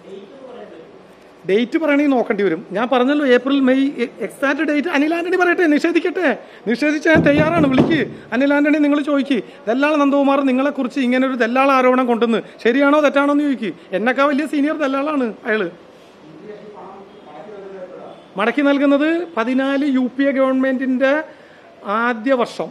Date പറയണമെങ്കിൽ നോക്കേണ്ടി വരും ഞാൻ പറഞ്ഞല്ലോ April May exact date Anil Antony പറയട്ടെ നിഷേധിക്കട്ടെ നിഷേധിച്ച് ഞാൻ തയ്യാറാണ് വിളിക്ക് അനിൽ ആന്റണി നിങ്ങൾ ചോദിക്ക് ദല്ലാൾ നന്ദകുമാർ നിങ്ങളെക്കുറിച്ച് ഇങ്ങനെ ഒരു ദല്ലാൾ ആരോപണം കൊണ്ടുവന്ന് ശരിയാണോ തെറ്റാണോ എന്ന് ചോദിക്ക് എന്നെക്കാ വലിയ സീനിയർ ദല്ലാളാണ് അയാള് മടക്കി നൽകുന്നത് പതിനാല് യു പി എ ഗവൺമെന്റിന്റെ ആദ്യ വർഷം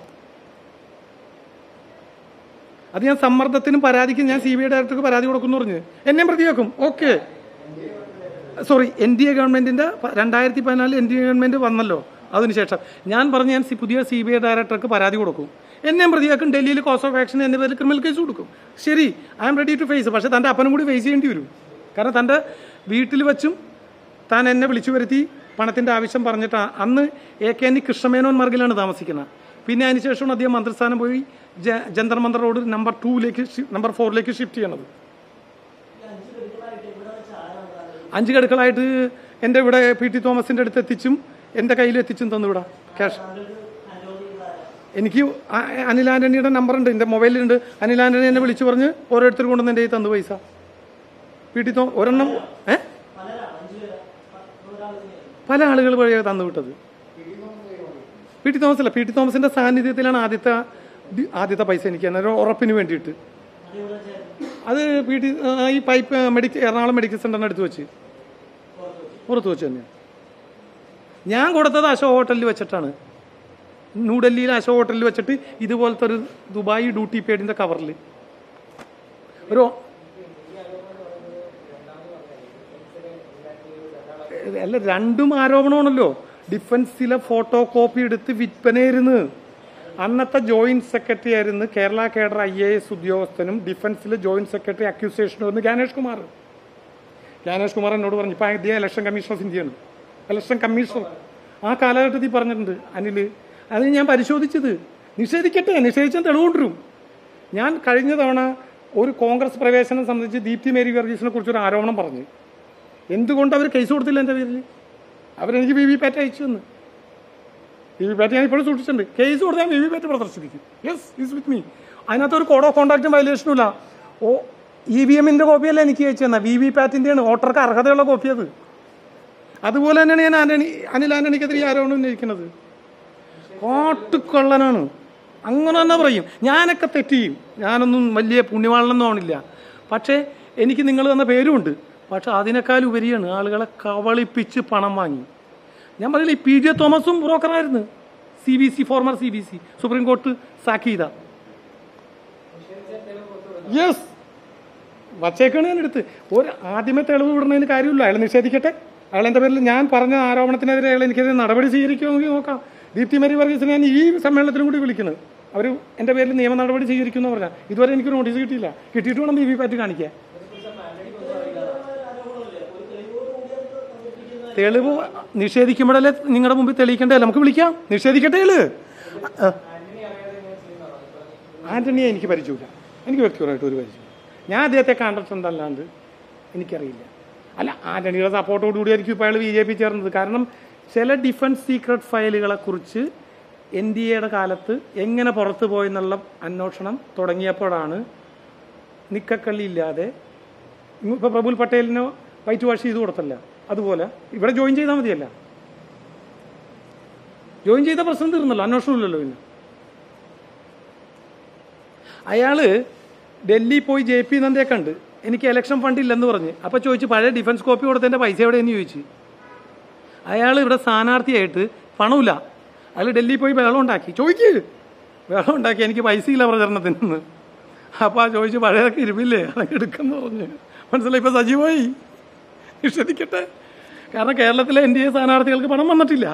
അത് ഞാൻ സമ്മർദ്ദത്തിനും പരാതിക്കും ഞാൻ സി ബി ഐ ഡയറക്ടർക്ക് പരാതി കൊടുക്കുന്നു പറഞ്ഞു എന്നെയും പ്രതിയാക്കും okay sorry N D A ഗവൺമെന്റിന്റെ പ- രണ്ടായിരത്തി പതിനാലിൽ എൻ ഡി എ ഗവൺമെന്റ് വന്നല്ലോ അതിനുശേഷം ഞാൻ പറഞ്ഞ് ഞാൻ സി- പുതിയ സി ബി ഐ ഡയറക്ടർക്ക് പരാതി കൊടുക്കും എന്നെയും പ്രതിയാക്കും ഡൽഹിയിൽ കോസ് ഓഫ് ആക്ഷൻ എന്ന പേരിൽ ക്രിമിനൽ കേസ് കൊടുക്കും ശരി I am ready to face പക്ഷേ തൻ്റെ അപ്പനും കൂടി ഫേസ് ചെയ്യേണ്ടി വരും കാരണം തൻ്റെ വീട്ടിൽ വെച്ചും താൻ എന്നെ വിളിച്ചു വരുത്തി പണത്തിൻ്റെ ആവശ്യം പറഞ്ഞിട്ട് അന്ന് എ കെ എൻ കൃഷ്ണമേനോൻ മാർഗിലാണ് താമസിക്കുന്നത് പിന്നെ അതിനുശേഷമാണ് അദ്ദേഹം മന്ത്രിസ്ഥാനം പോയി ജ- ജന്തർ മന്ദർ റോഡ് നമ്പർ ടൂവിലേക്ക് നമ്പർ ഫോറിലേക്ക് ഷിഫ്റ്റ് ചെയ്യണത് അഞ്ച് ഗഡുക്കളായിട്ട് എൻ്റെ ഇവിടെ പി ടി തോമസിൻ്റെ അടുത്ത് എത്തിച്ചും എൻ്റെ കയ്യിൽ എത്തിച്ചും തന്നു ഇവിടെ ക്യാഷ് എനിക്ക് ആ- അനിൽ ആന്റണിയുടെ നമ്പർ ഉണ്ട് എൻ്റെ മൊബൈലിലുണ്ട് അനിൽ ആന്റണി എന്നെ വിളിച്ചു പറഞ്ഞ് ഓരോരുത്തർ കൊണ്ടുവന്ന് എൻ്റെ കയ്യിൽ തന്നു പൈസ പി ടി തോ ഒരെണ്ണം ഏ പല ആളുകൾ വഴിയാണ് തന്നു വിട്ടത് പി ടി തോമസ് അല്ല പി ടി തോമസിന്റെ സാന്നിധ്യത്തിലാണ് ആദ്യത്തെ ഡി- ആദ്യത്തെ പൈസ എനിക്ക് തന്നെ ഒരു ഉറപ്പിന് വേണ്ടിയിട്ട് അത് പി ടി ആ, ഈ പൈപ്പ് മെഡിക്കൽ എറണാകുളം മെഡിക്കൽ സെന്ററിന് അടുത്ത് വെച്ച് പുറത്ത് വെച്ച് തന്നെയാണ് ഞാൻ കൊടുത്തത് അശോക് ഹോട്ടലിൽ വെച്ചിട്ടാണ് ന്യൂഡൽഹിയിൽ അശോക് ഹോട്ടലിൽ വെച്ചിട്ട് ഇതുപോലത്തെ ഒരു ദുബായ് ഡ്യൂട്ടി പേഡിന്റെ കവറിൽ ഒരു അല്ല രണ്ടും ആരോപണമാണല്ലോ ഡിഫൻസിലെ ഫോട്ടോ കോപ്പി എടുത്ത് വിൽപ്പനയായിരുന്നു അന്നത്തെ ജോയിന്റ് സെക്രട്ടറി ആയിരുന്നു Kerala cadre I A S ഉദ്യോഗസ്ഥനും ഡിഫൻസിലെ ജോയിന്റ് സെക്രട്ടറി അക്യൂസേഷനും ആയിരുന്നു ജ്ഞാനേഷ് കുമാർ ജ്ഞാനേഷ് കുമാർ എന്നോട് പറഞ്ഞു ഇപ്പം അദ്ദേഹം ഇലക്ഷൻ കമ്മീഷൻ ഓഫ് ഇന്ത്യയാണ് ഇലക്ഷൻ കമ്മീഷണർ ആ കാലഘട്ടത്തിൽ പറഞ്ഞിട്ടുണ്ട് അനിൽ അത് ഞാൻ പരിശോധിച്ചത് നിഷേധിക്കട്ടെ നിഷേധിച്ചാൽ തെളിവുകൊണ്ടിരും ഞാൻ കഴിഞ്ഞ തവണ ഒരു കോൺഗ്രസ് പ്രവേശനം സംബന്ധിച്ച് ദീപ്തി മേരി വർഗീസിനെ കുറിച്ചൊരു ആരോപണം പറഞ്ഞു എന്തുകൊണ്ട് അവർ കേസ് കൊടുത്തില്ല എൻ്റെ പേരിൽ അവരെനിക്ക് വി വി പാറ്റ് അയച്ചു തന്നു വി വി പാറ്റ് ഞാൻ ഇപ്പോഴും സൂക്ഷിച്ചിട്ടുണ്ട് കേസ് കൊടുത്താൽ വി വി പാറ്റ് പ്രദർശിപ്പിക്കും യെസ് ഈസ് വിത്ത് മീ അതിനകത്ത് ഒരു കോഡ് ഓഫ് കോണ്ടാക്റ്റും വയലേഷനും ഇല്ല ഓ ഇ വി എമ്മിൻ്റെ കോപ്പിയല്ല എനിക്ക് അയച്ചു തന്നെ വി വി പാറ്റിൻ്റെയാണ് വോട്ടർക്ക് അർഹതയുള്ള കോപ്പി അത് അതുപോലെ തന്നെയാണ് ഞാൻ ആന്റണി അനിൽ ആന്റണിക്കെതിരെ ഈ ആരോപണം ഉന്നയിക്കുന്നത് കാട്ടുകൊള്ളനാണ് അങ്ങനെ തന്നെ പറയും ഞാനൊക്കെ തെറ്റ് ചെയ്യും ഞാനൊന്നും വലിയ പുണ്യവാളനൊന്നും ആവണില്ല പക്ഷേ എനിക്ക് നിങ്ങൾ തന്ന പേരുമുണ്ട് പക്ഷെ അതിനേക്കാൾ ഉപരിയാണ് ആളുകളെ കവളിപ്പിച്ച് പണം വാങ്ങി ഞാൻ പറയില്ല ഈ പി ജെ തോമസും ബ്രോക്കറായിരുന്നു C B C former C B C supreme court സാക്ക് ചെയ്ത യെസ് വച്ചേക്കാണ് ഞാൻ എടുത്ത് ഒരു ആദ്യമേ തെളിവ് വിടുന്നതിന് കാര്യമില്ല അയാൾ നിഷേധിക്കട്ടെ അയാൾ എൻ്റെ പേരിൽ ഞാൻ പറഞ്ഞ ആരോപണത്തിനെതിരെ അയാൾ എനിക്കെതിരെ നടപടി സ്വീകരിക്കുമെങ്കിൽ നോക്കാം ദീപ്തി മേരി വർഗീസിനെ ഞാൻ ഈ സമ്മേളനത്തിലും കൂടി വിളിക്കുന്നത് അവർ എൻ്റെ പേരിൽ നിയമ നടപടി സ്വീകരിക്കുമെന്ന് പറഞ്ഞാൽ ഇതുവരെ എനിക്ക് നോട്ടീസ് കിട്ടിയില്ല കിട്ടിയിട്ട് വേണം ബി വി പാറ്റ് കാണിക്കാൻ തെളിവ് നിഷേധിക്കുമ്പോഴല്ലേ നിങ്ങളുടെ മുമ്പിൽ തെളിയിക്കണ്ടേ നമുക്ക് വിളിക്കാം നിഷേധിക്കട്ടെ അയാള് ആ. ആന്റണിയെ എനിക്ക് പരിചയമില്ല എനിക്ക് വ്യക്തിപരമായിട്ട് ഒരു പരിചയം ഞാൻ അദ്ദേഹത്തെ കണ്ടിട്ടുണ്ടല്ലാണ്ട് എനിക്കറിയില്ല അല്ല ആന്റണിയുടെ സപ്പോർട്ടോട് കൂടിയായിരിക്കും ഇപ്പോൾ അയാൾ ബി ജെ പി ചേർന്നത് കാരണം ചില ഡിഫൻസ് സീക്രട്ട് ഫയലുകളെ കുറിച്ച് എൻ ഡി എയുടെ കാലത്ത് എങ്ങനെ പുറത്തു പോയെന്നുള്ള അന്വേഷണം തുടങ്ങിയപ്പോഴാണ് നിക്കക്കള്ളി ഇല്ലാതെ ഇപ്പോൾ പ്രഫുൽ പട്ടേലിനോ വൈറ്റ് വാഷ് ചെയ്ത് കൊടുത്തല്ല അതുപോലെ ഇവിടെ ജോയിൻ ചെയ്താൽ മതിയല്ല ജോയിൻ ചെയ്ത പ്രശ്നം തീർന്നല്ലോ അന്വേഷണമില്ലല്ലോ പിന്നെ അയാള് ഡൽഹി പോയി ജെ പി നന്ദയെ കണ്ട് എനിക്ക് ഇലക്ഷൻ ഫണ്ട് ഇല്ലെന്ന് പറഞ്ഞ് അപ്പോൾ ചോദിച്ചു പഴയ ഡിഫൻസ് കോപ്പി കൊടുത്തതിൻ്റെ പൈസ എവിടെയെന്ന് ചോദിച്ചു അയാൾ ഇവിടെ സ്ഥാനാർത്ഥിയായിട്ട് പണമില്ല അയാൾ ഡൽഹി പോയി വെള്ളം ഉണ്ടാക്കി ചോദിക്ക് വെള്ളം ഉണ്ടാക്കി എനിക്ക് പൈസ ഇല്ല പ്രചരണത്തിന് നിന്ന് അപ്പോൾ ആ ചോദിച്ചു പഴയതൊക്കെ ഇരുമില്ലേ അതൊക്കെ എടുക്കെന്ന് പറഞ്ഞു മനസ്സിലായി ഇപ്പോൾ സജീവമായി നിഷേധിക്കട്ടെ കാരണം കേരളത്തിലെ എൻ ഡി എ സ്ഥാനാർത്ഥികൾക്ക് പണം വന്നിട്ടില്ല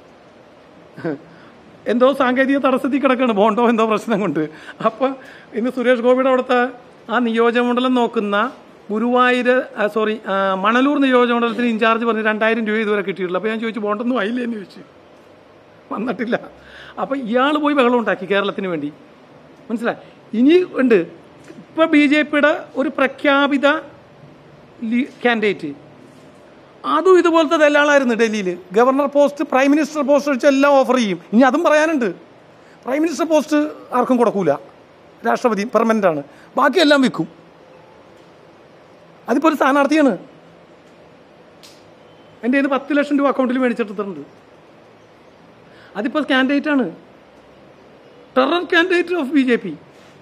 എന്തോ സാങ്കേതിക തടസ്സത്തിൽ കിടക്കുകയാണ് ബോണ്ടോ എന്തോ പ്രശ്നം കൊണ്ട് അപ്പം ഇന്ന് സുരേഷ് ഗോപിയുടെ അവിടുത്തെ ആ നിയോജകമണ്ഡലം നോക്കുന്ന ഗുരുവായൂർ സോറി മണലൂർ നിയോജകമണ്ഡലത്തിന് ഇൻചാർജ് പറഞ്ഞ് രണ്ടായിരം രൂപ ഇതുവരെ കിട്ടിയിട്ടില്ല അപ്പോൾ ഞാൻ ചോദിച്ചു ബോണ്ടൊന്നും ആയില്ലേ എന്ന് ചോദിച്ചു വന്നിട്ടില്ല അപ്പം ഇയാൾ പോയി ബഹളം ഉണ്ടാക്കി കേരളത്തിന് വേണ്ടി മനസ്സിലായി ഇനി ഉണ്ട് ഇപ്പം ബി ജെ പിയുടെ ഒരു പ്രഖ്യാപിത കാൻഡിഡേറ്റ് അതും ഇതുപോലത്തെ ദല്ലാളായിരുന്നു ഡൽഹിയിൽ governor post prime minister post വെച്ച് എല്ലാം ഓഫർ ചെയ്യും ഇനി അതും പറയാനുണ്ട് പ്രൈം മിനിസ്റ്റർ പോസ്റ്റ് ആർക്കും കൊടുക്കൂല രാഷ്ട്രപതി പെർമനൻ്റ് ആണ് ബാക്കിയെല്ലാം വിൽക്കും അതിപ്പോൾ ഒരു സ്ഥാനാർത്ഥിയാണ് എൻ്റെ കയ്യിൽ നിന്ന് പത്ത് ലക്ഷം രൂപ അക്കൗണ്ടിൽ മേടിച്ചെടുത്തിട്ടുണ്ട് അതിപ്പോൾ കാൻഡിഡേറ്റ് ആണ് terror candidate of B J P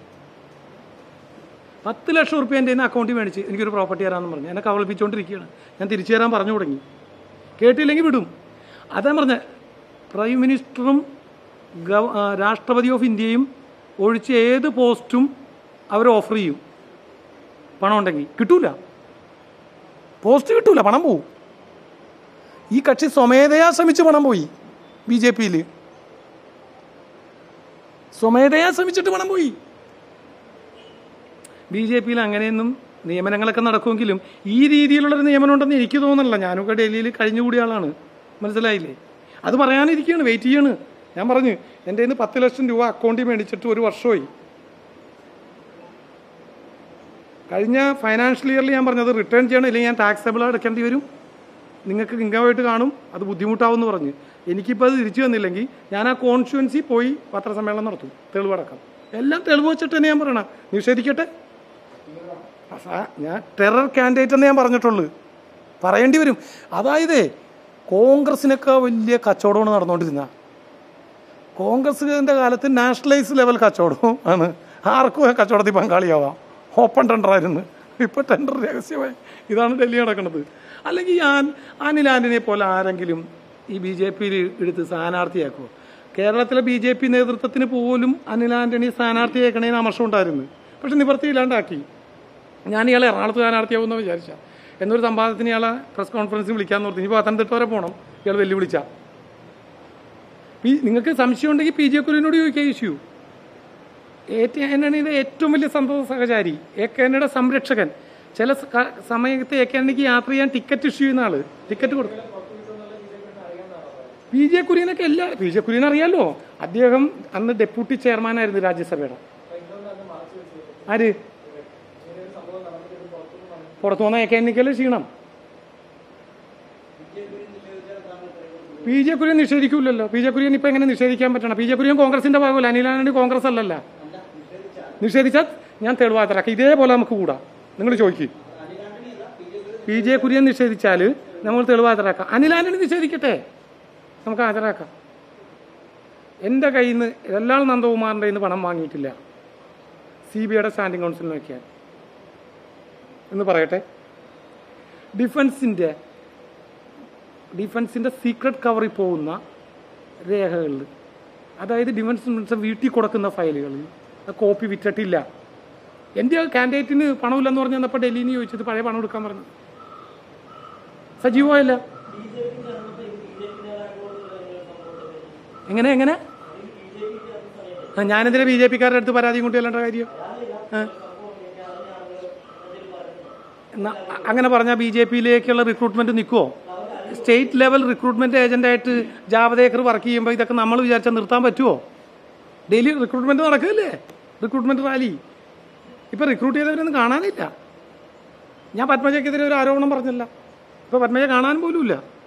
പത്ത് ലക്ഷം റുപ്യ എൻ്റെ കയ്യിൽ അക്കൗണ്ടിൽ മേടിച്ച് എനിക്കൊരു പ്രോപ്പർട്ടി തരാമെന്ന് പറഞ്ഞു എന്നെ കവളിപ്പിച്ചുകൊണ്ടിരിക്കുകയാണ് ഞാൻ തിരിച്ചു തരാൻ പറഞ്ഞു തുടങ്ങി കേട്ടില്ലെങ്കിൽ വിടും അതാ പറഞ്ഞ പ്രൈം മിനിസ്റ്ററും ഗവ ആ, രാഷ്ട്രപതി ഓഫ് ഇന്ത്യയും ഒഴിച്ച് ഏത് പോസ്റ്റും അവർ ഓഫർ ചെയ്യും പണം ഉണ്ടെങ്കിൽ കിട്ടൂല പോസ്റ്റ് കിട്ടൂല പണം പോവും ഈ കക്ഷി സ്വമേധയാ ശ്രമിച്ച് പണം പോയി ബി ജെ പിയിൽ സ്വമേധയാ ശ്രമിച്ചിട്ട് പണം പോയി ബി ജെ പിയിൽ അങ്ങനെയൊന്നും നിയമനങ്ങളൊക്കെ നടക്കുമെങ്കിലും ഈ രീതിയിലുള്ളൊരു നിയമനം ഉണ്ടെന്ന് എനിക്ക് തോന്നുന്നില്ല ഞാനൊക്കെ ഡൽഹിയിൽ കഴിഞ്ഞുകൂടിയ ആളാണ് മനസ്സിലായില്ലേ അത് പറയാനിരിക്കുകയാണ് വെയിറ്റ് ചെയ്യാണ് ഞാൻ പറഞ്ഞു എൻ്റെ കയ്യിൽ നിന്ന് പത്ത് ലക്ഷം രൂപ അക്കൗണ്ടിൽ മേടിച്ചിട്ട് ഒരു വർഷമായി കഴിഞ്ഞ ഫൈനാൻഷ്യൽ ഇയറിൽ ഞാൻ പറഞ്ഞത് റിട്ടേൺ ചെയ്യണം ഇല്ലെങ്കിൽ ഞാൻ ടാക്സബിൾ അടയ്ക്കേണ്ടി വരും നിങ്ങൾക്ക് ഇൻകമായിട്ട് കാണും അത് ബുദ്ധിമുട്ടാവുമെന്ന് പറഞ്ഞ് എനിക്കിപ്പോൾ അത് തിരിച്ചു വന്നില്ലെങ്കിൽ ഞാൻ ആ കോൺസ്റ്റുവൻസി പോയി പത്രസമ്മേളനം നടത്തും തെളിവടക്കം എല്ലാം തെളിവ് വെച്ചിട്ട് തന്നെ ഞാൻ പറയണം നിഷേധിക്കട്ടെ അസാ- ഞാൻ ടെറർ കാൻഡിഡേറ്റ് എന്ന് ഞാൻ പറഞ്ഞിട്ടുള്ളൂ പറയേണ്ടി വരും അതായത് കോൺഗ്രസിനൊക്കെ വലിയ കച്ചവടമാണ് നടന്നുകൊണ്ടിരുന്ന കോൺഗ്രസിൻ്റെ കാലത്ത് നാഷണലൈസ് ലെവൽ കച്ചവടവും ആണ് ആർക്കും ആ കച്ചവടത്തിൽ പങ്കാളിയാവാം ഓപ്പൺ ടെൻഡറായിരുന്നു ഇപ്പോൾ ടെൻഡർ രഹസ്യമായി ഇതാണ് ഡൽഹി നടക്കുന്നത് അല്ലെങ്കിൽ ഞാൻ അനിൽ ആന്റണിയെ പോലെ ആരെങ്കിലും ഈ ബി ജെ പിയിൽ എടുത്ത് സ്ഥാനാർത്ഥിയാക്കുമോ കേരളത്തിലെ ബി ജെ പി നേതൃത്വത്തിന് പോലും അനിൽ ആന്റണി സ്ഥാനാർത്ഥിയാക്കണേന്ന് അമർഷം ഉണ്ടായിരുന്നു പക്ഷെ നിവർത്തിയില്ലാണ്ടാക്കി ഞാൻ ഇയാളെ എറണാകുളത്ത് സ്ഥാനാർത്ഥിയാവുമെന്ന് വിചാരിച്ച എന്നൊരു സംവാദത്തിന് ഇയാളെ പ്രസ് കോൺഫറൻസിൽ വിളിക്കാമെന്ന് ഓർത്ത് ഇനി പത്തനംതിട്ട വരെ പോകണം ഇയാൾ വെല്ലുവിളിച്ച പി നിങ്ങൾക്ക് സംശയം ഉണ്ടെങ്കിൽ പി ജെ കുര്യനോട് ചോദിക്കുക ഇഷ്യൂ ഏറ്റാനണിയുടെ ഏറ്റവും വലിയ സന്തോഷ സഹചാരി എ കെനയുടെ സംരക്ഷകൻ ചില സ- ക- സമയത്ത് എ കെനണിക്ക് യാത്ര ചെയ്യാൻ ടിക്കറ്റ് ഇഷ്യൂ ചെയ്യുന്ന ആള് ടിക്കറ്റ് കൊടുക്കും പി ജെ കുര്യനൊക്കെ എല്ലാ പി ജെ കുര്യൻ അറിയാലോ അദ്ദേഹം അന്ന് ഡെപ്യൂട്ടി ചെയർമാനായിരുന്നു രാജ്യസഭയുടെ ആര് പുറത്തു വന്ന എക്കാനിക്കല് ക്ഷീണം പി ജെ കുര്യൻ നിഷേധിക്കൂലല്ലോ പി ജെ കുര്യൻ ഇപ്പൊ എങ്ങനെ നിഷേധിക്കാൻ പറ്റണം പി ജെ കുര്യൻ കോൺഗ്രസിന്റെ ഭാഗമല്ല അനിലാനന്ദി കോൺഗ്രസ് അല്ലല്ല നിഷേധിച്ചാൽ ഞാൻ തെളിവാത്തരാക്കാം ഇതേപോലെ നമുക്ക് കൂടാം നിങ്ങൾ ചോദിക്കും പി ജെ കുര്യൻ നിഷേധിച്ചാൽ നമ്മൾ തെളിവാത്തരാക്കാം അനിലാനന്ദി നിഷേധിക്കട്ടെ നമുക്ക് ഹാജരാക്കാം എൻ്റെ കയ്യിൽ നിന്ന് എല്ലാൾ നന്ദകുമാറിൻ്റെ കയ്യിൽ നിന്ന് പണം വാങ്ങിയിട്ടില്ല സി ബി ഐയുടെ സ്റ്റാൻഡിംഗ് കൗൺസിലിന് വയ്ക്കാൻ എന്ന് പറയട്ടെ ഡിഫൻസിൻ്റെ ഡിഫൻസിൻ്റെ സീക്രട്ട് കവറിൽ പോകുന്ന രേഖകളിൽ അതായത് ഡിഫൻസ് മിനിസ്റ്റർ വീട്ടിൽ കൊടുക്കുന്ന ഫയലുകളിൽ കോപ്പി വിറ്റിട്ടില്ല എൻ്റെ കാൻഡിഡേറ്റിന് പണമില്ലെന്ന് പറഞ്ഞു തന്നപ്പോൾ ഡൽഹിയിൽ നിന്ന് ചോദിച്ചത് പഴയ പണം എടുക്കാൻ പറഞ്ഞു സജീവമായില്ല എങ്ങനെ എങ്ങനെ ആ, ഞാനെന്തിനാ ബി ജെ പിക്കാരുടെ അടുത്ത് പരാതിയും കൊണ്ട് ചെല്ലേണ്ട കാര്യം ആ. എന്നാ, അ- അങ്ങനെ പറഞ്ഞാൽ ബി ജെ പിയിലേക്കുള്ള റിക്രൂട്ട്മെന്റ് നിൽക്കുമോ സ്റ്റേറ്റ് ലെവൽ റിക്രൂട്ട്മെന്റ് ഏജന്റായിട്ട് ജാവദേക്കർ വർക്ക് ചെയ്യുമ്പോൾ ഇതൊക്കെ നമ്മൾ വിചാരിച്ചാൽ നിർത്താൻ പറ്റുമോ ഡെയിലി റിക്രൂട്ട്മെന്റ് നടക്കില്ലേ റിക്രൂട്ട്മെന്റ് റാലി ഇപ്പൊ റിക്രൂട്ട് ചെയ്തവരൊന്നും കാണാനില്ല ഞാൻ പത്മജയ്ക്കെതിരെ ഒരു ആരോപണം പറഞ്ഞില്ല ഇപ്പൊ പത്മജ കാണാൻ പോലും ഇല്ല